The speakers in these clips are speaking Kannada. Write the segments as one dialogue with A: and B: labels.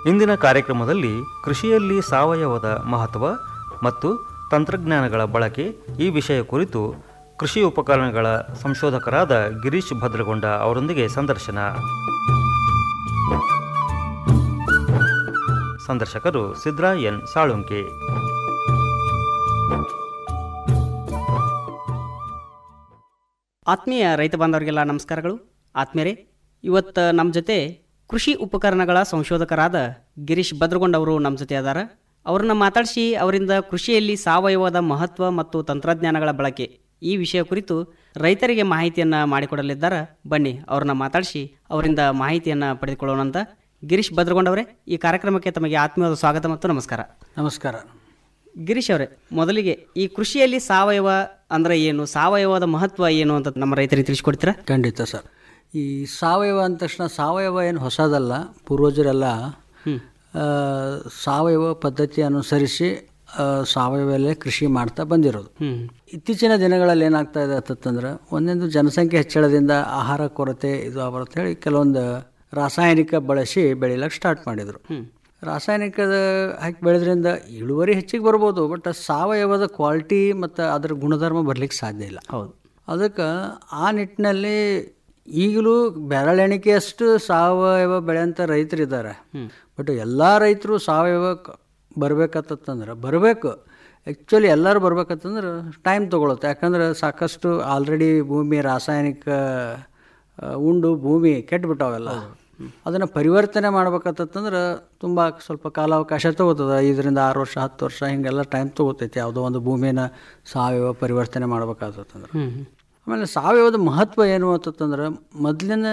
A: ಇಂದಿನ ಕಾರ್ಯಕ್ರಮದಲ್ಲಿ ಕೃಷಿಯಲ್ಲಿ ಸಾವಯವದ ಮಹತ್ವ ಮತ್ತು ತಂತ್ರಜ್ಞಾನಗಳ ಬಳಕೆ ಈ ವಿಷಯ ಕುರಿತು ಕೃಷಿ ಉಪಕರಣಗಳ ಸಂಶೋಧಕರಾದ ಗಿರೀಶ್ ಭದ್ರಗೊಂಡ ಅವರೊಂದಿಗೆ ಸಂದರ್ಶನ ಸಂದರ್ಶಕರು ಸಿದ್ರಾ ಎನ್ ಸಾಳುಂಕೆ
B: ಆತ್ಮೀಯ ರೈತ ಬಾಂಧವರಿಗೆಲ್ಲ ನಮಸ್ಕಾರಗಳು ಆತ್ಮೀಯರೇ ಇವತ್ತು ನಮ್ಮ ಜೊತೆ ಕೃಷಿ ಉಪಕರಣಗಳ ಸಂಶೋಧಕರಾದ ಗಿರೀಶ್ ಭದ್ರಗೊಂಡ್ ಅವರು ನಮ್ಮ ಜೊತೆ ಅದಾರ ಅವ್ರನ್ನ ಮಾತಾಡಿಸಿ ಅವರಿಂದ ಕೃಷಿಯಲ್ಲಿ ಸಾವಯವದ ಮಹತ್ವ ಮತ್ತು ತಂತ್ರಜ್ಞಾನಗಳ ಬಳಕೆ ಈ ವಿಷಯ ಕುರಿತು ರೈತರಿಗೆ ಮಾಹಿತಿಯನ್ನು ಮಾಡಿಕೊಡಲಿದ್ದಾರೆ ಬನ್ನಿ ಅವ್ರನ್ನ ಮಾತಾಡಿಸಿ ಅವರಿಂದ ಮಾಹಿತಿಯನ್ನು ಪಡೆದುಕೊಳ್ಳೋಣಂತ ಗಿರೀಶ್ ಭದ್ರಗೊಂಡ್ ಅವರೇ ಈ ಕಾರ್ಯಕ್ರಮಕ್ಕೆ ತಮಗೆ ಆತ್ಮೀಯವಾದ ಸ್ವಾಗತ ಮತ್ತು ನಮಸ್ಕಾರ
C: ನಮಸ್ಕಾರ
B: ಗಿರೀಶ್ ಅವರೇ ಮೊದಲಿಗೆ ಈ ಕೃಷಿಯಲ್ಲಿ ಸಾವಯವ ಅಂದ್ರೆ ಏನು ಸಾವಯವದ ಮಹತ್ವ ಏನು ಅಂತ ನಮ್ಮ ರೈತರಿಗೆ ತಿಳಿಸ್ಕೊಡ್ತೀರಾ
C: ಖಂಡಿತ ಸರ್ ಈ ಸಾವಯವ ಅಂದ ತಕ್ಷಣ ಸಾವಯವ ಏನು ಹೊಸದಲ್ಲ ಪೂರ್ವಜರೆಲ್ಲ ಆ, ಸಾವಯವ ಪದ್ಧತಿ ಅನುಸರಿಸಿ ಆ, ಸಾವಯವಲ್ಲೇ ಕೃಷಿ ಮಾಡ್ತಾ ಬಂದಿರೋದು
B: ಹ್ಮ್
C: ಇತ್ತೀಚಿನ ದಿನಗಳಲ್ಲಿ ಏನಾಗ್ತಾ ಇದೆ ಅಂತಂದ್ರೆ ಒಂದೊಂದು ಜನಸಂಖ್ಯೆ ಹೆಚ್ಚಳದಿಂದ ಆಹಾರ ಕೊರತೆ ಇದು ಬರುತ್ತೆ ಹೇಳಿ ಕೆಲವೊಂದು ರಾಸಾಯನಿಕ ಬಳಸಿ ಬೆಳಿಲಕ್ಕೆ ಸ್ಟಾರ್ಟ್ ಮಾಡಿದರು ರಾಸಾಯನಿಕದ ಹಾಕಿ ಬೆಳೆದ್ರಿಂದ ಇಳುವರಿ ಹೆಚ್ಚಿಗೆ ಬರ್ಬೋದು ಬಟ್ ಸಾವಯವದ ಕ್ವಾಲಿಟಿ ಮತ್ತು ಅದರ ಗುಣಧರ್ಮ ಬರ್ಲಿಕ್ಕೆ ಸಾಧ್ಯ ಇಲ್ಲ
B: ಹೌದು
C: ಅದಕ್ಕೆ ಆ ನಿಟ್ಟಿನಲ್ಲಿ ಈಗಲೂ ಬೆರಳೆಣಿಕೆಯಷ್ಟು ಸಾವಯವ ಬೆಳೆಯಂಥ ರೈತರಿದ್ದಾರೆ ಬಟ್ ಎಲ್ಲ ರೈತರು ಸಾವಯವ ಬರ್ಬೇಕತ್ತಂದ್ರೆ ಬರಬೇಕು ಆ್ಯಕ್ಚುಲಿ ಎಲ್ಲರೂ ಬರ್ಬೇಕಂತಂದ್ರೆ ಟೈಮ್ ತೊಗೊಳುತ್ತೆ ಯಾಕಂದ್ರೆ ಸಾಕಷ್ಟು ಆಲ್ರೆಡಿ ಭೂಮಿ ರಾಸಾಯನಿಕ ಆ, ಉಂಡು ಭೂಮಿ ಕೆಟ್ಬಿಟ್ಟಾವೆಲ್ಲ ಅದನ್ನು ಪರಿವರ್ತನೆ ಮಾಡ್ಬೇಕಂತಂದ್ರೆ ತುಂಬ ಸ್ವಲ್ಪ ಕಾಲಾವಕಾಶ ತೊಗೋತದೆ ಐದರಿಂದ ಆರು ವರ್ಷ ಹತ್ತು ವರ್ಷ ಹಿಂಗೆಲ್ಲ ಟೈಮ್ ತೊಗೋತೈತಿ ಯಾವುದೋ ಒಂದು ಭೂಮಿನ ಸಾವಯವ ಪರಿವರ್ತನೆ ಮಾಡ್ಬೇಕಾಗ್ತಂದ್ರೆ ಆಮೇಲೆ ಸಾವಯವದ ಮಹತ್ವ ಏನು ಅಂತಂದ್ರೆ ಮೊದಲಿನ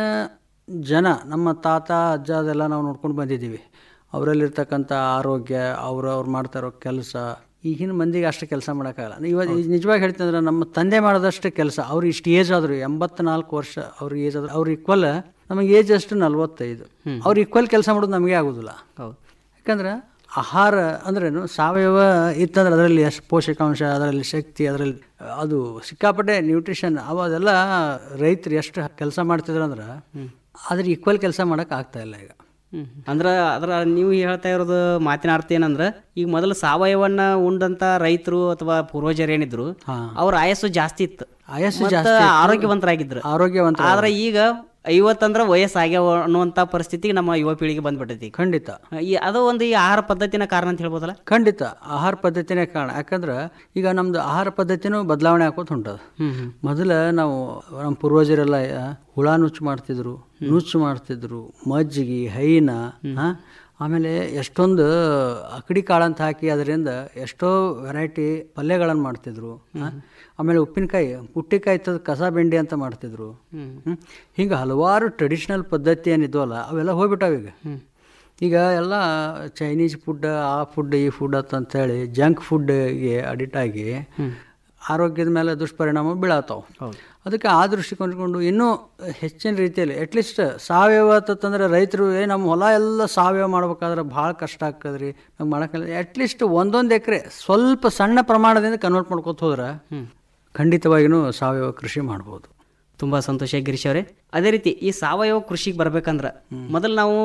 C: ಜನ ನಮ್ಮ ತಾತ ಅಜ್ಜ ಅದೆಲ್ಲ ನಾವು ನೋಡ್ಕೊಂಡು ಬಂದಿದ್ದೀವಿ ಅವರಲ್ಲಿರ್ತಕ್ಕಂಥ ಆರೋಗ್ಯ ಅವ್ರು ಅವ್ರು ಮಾಡ್ತಾ ಇರೋ ಕೆಲಸ ಈಗಿನ ಮಂದಿಗೆ ಅಷ್ಟು ಕೆಲಸ ಮಾಡೋಕ್ಕಾಗಲ್ಲ ಇವತ್ತು ನಿಜವಾಗಿ ಹೇಳ್ತಂದ್ರೆ ನಮ್ಮ ತಂದೆ ಮಾಡಿದಷ್ಟು ಕೆಲಸ ಅವ್ರು ಇಷ್ಟು ಏಜ್ ಆದರು ಎಂಬತ್ನಾಲ್ಕು ವರ್ಷ ಅವ್ರ ಏಜ್ ಆದ್ರು ಅವ್ರ ಈಕ್ವಲ್ ನಮಗೆ ಏಜ್ ಅಷ್ಟು ನಲ್ವತ್ತೈದು ಅವ್ರು ಈಕ್ವಲ್ ಕೆಲಸ ಮಾಡೋದು ನಮಗೆ ಆಗೋದಿಲ್ಲ
B: ಹೌದು
C: ಯಾಕಂದ್ರೆ ಆಹಾರ ಅಂದ್ರೇನು ಸಾವಯವ ಇತ್ತಂದ್ರೆ ಅದರಲ್ಲಿ ಎಷ್ಟು ಪೋಷಕಾಂಶ ಅದರಲ್ಲಿ ಶಕ್ತಿ ಅದರಲ್ಲಿ ಅದು ಸಿಕ್ಕಾಪಟ್ಟೆ ನ್ಯೂಟ್ರಿಷನ್ ಅವು ಅದೆಲ್ಲ ರೈತರು ಎಷ್ಟು ಕೆಲಸ ಮಾಡ್ತಿದ್ರು ಅಂದ್ರೆ ಅದ್ರ ಈಕ್ವಲ್ ಕೆಲಸ ಮಾಡೋಕೆ ಆಗ್ತಾ ಇಲ್ಲ ಈಗ
B: ಹ್ಮ್. ಅಂದ್ರ ಅದ್ರ ನೀವು ಹೇಳ್ತಾ ಇರೋದು ಮಾತಿನ ಅರ್ಥ ಏನಂದ್ರ ಈಗ ಮೊದಲು ಸಾವಯವನ್ನ ಉಂಡಂತ ರೈತರು ಅಥವಾ ಪೂರ್ವಜರು ಏನಿದ್ರು
C: ಹಾ.
B: ಅವ್ರ ಆಯಸ್ಸು ಜಾಸ್ತಿ ಇತ್ತು
C: ಆಯಸ್ಸು
B: ಮತ್ತ
C: ಜಾಸ್ತಿ
B: ಆರೋಗ್ಯವಂತರಾಗಿದ್ರು
C: ಆರೋಗ್ಯವಂತ
B: ಆದ್ರೆ ಈಗ ಐವತ್ತಂದ್ರ ವಯಸ್ಸಾಗ್ಯಾವ ಅನ್ನುವಂತ ಪರಿಸ್ಥಿತಿಗೆ ನಮ್ಮ ಯುವ ಪೀಳಿಗೆ ಬಂದ್ಬಿಟ್ಟೈತಿ ಈಗ.
C: ಖಂಡಿತ
B: ಈ ಅದು ಒಂದು ಈ ಆಹಾರ ಪದ್ಧತಿನ ಕಾರಣ ಅಂತ ಹೇಳ್ಬೋದಲ್ಲ
C: ಖಂಡಿತ ಆಹಾರ ಪದ್ಧತಿನೇ ಕಾರಣ ಯಾಕಂದ್ರೆ ಈಗ ನಮ್ದು ಆಹಾರ ಪದ್ಧತಿನೂ ಬದಲಾವಣೆ ಆಕೋತ ಹೊಂಟದ ಮೊದಲ ನಾವು ನಮ್ಮ ಪೂರ್ವಜರೆಲ್ಲ ಆ, ಹುಳ ನುಚ್ಚು ಮಾಡ್ತಿದ್ರು ನುಚ್ಚು ಮಾಡ್ತಿದ್ರು ಮಜ್ಜಿಗೆ ಹೈನ ಆ, ಆಮೇಲೆ ಎಷ್ಟೊಂದು ಅಕಡಿ ಕಾಳಂತ ಹಾಕಿ ಅದರಿಂದ ಎಷ್ಟೋ ವೆರೈಟಿ ಪಲ್ಯಗಳನ್ನು ಮಾಡ್ತಿದ್ರು ಆ, ಆಮೇಲೆ ಉಪ್ಪಿನಕಾಯಿ ಪುಟ್ಟಿಕಾಯಿ ತದ ಕಸ ಬೆಂಡಿ ಅಂತ ಮಾಡ್ತಿದ್ರು ಹ್ಮ್. ಹಿಂಗೆ ಹಲವಾರು ಟ್ರೆಡಿಷ್ನಲ್ ಪದ್ಧತಿ ಏನಿದ್ವಲ್ಲ ಅವೆಲ್ಲ ಹೋಗ್ಬಿಟ್ಟಾವ ಈಗ ಈಗ ಎಲ್ಲ ಚೈನೀಸ್ ಫುಡ್ ಆ ಫುಡ್ ಈ ಫುಡ್ ಅಂತಂತೇಳಿ ಜಂಕ್ ಫುಡ್ಗೆ ಅಡಿಕ್ಟ್ ಆಗಿ ಆರೋಗ್ಯದ ಮೇಲೆ ದುಷ್ಪರಿಣಾಮ ಬೀಳತ್ತಾವ ಅದಕ್ಕೆ ಆ ದೃಷ್ಟಿಕೊಂಡ್ಕೊಂಡು ಇನ್ನೂ ಹೆಚ್ಚಿನ ರೀತಿಯಲ್ಲಿ ಅಟ್ಲೀಸ್ಟ್ ಸಾವಯವ ಅಂತಂದ್ರೆ ರೈತರು ಏ ನಮ್ಮ ಹೊಲ ಎಲ್ಲ ಸಾವಯವ ಮಾಡ್ಬೇಕಾದ್ರೆ ಭಾಳ ಕಷ್ಟ ಆಗ್ತದ್ರಿ ನಮ್ಗೆ ಮಾಡೋಕ್ಕಿಲ್ಲ ಅಟ್ಲೀಸ್ಟ್ ಒಂದೊಂದು ಎಕರೆ ಸ್ವಲ್ಪ ಸಣ್ಣ ಪ್ರಮಾಣದಿಂದ ಕನ್ವರ್ಟ್ ಮಾಡ್ಕೊತ ಹೋದ್ರೆ ಖಂಡಿತವಾಗಿಯೂ ಸಾವಯವ ಕೃಷಿ ಮಾಡ್ಬೋದು
B: ತುಂಬಾ ಸಂತೋಷ ಗಿರೀಶ್ ಅವರೇ ಅದೇ ರೀತಿ ಈ ಸಾವಯವ ಕೃಷಿಗೆ ಬರ್ಬೇಕಂದ್ರ ಮೊದಲು ನಾವು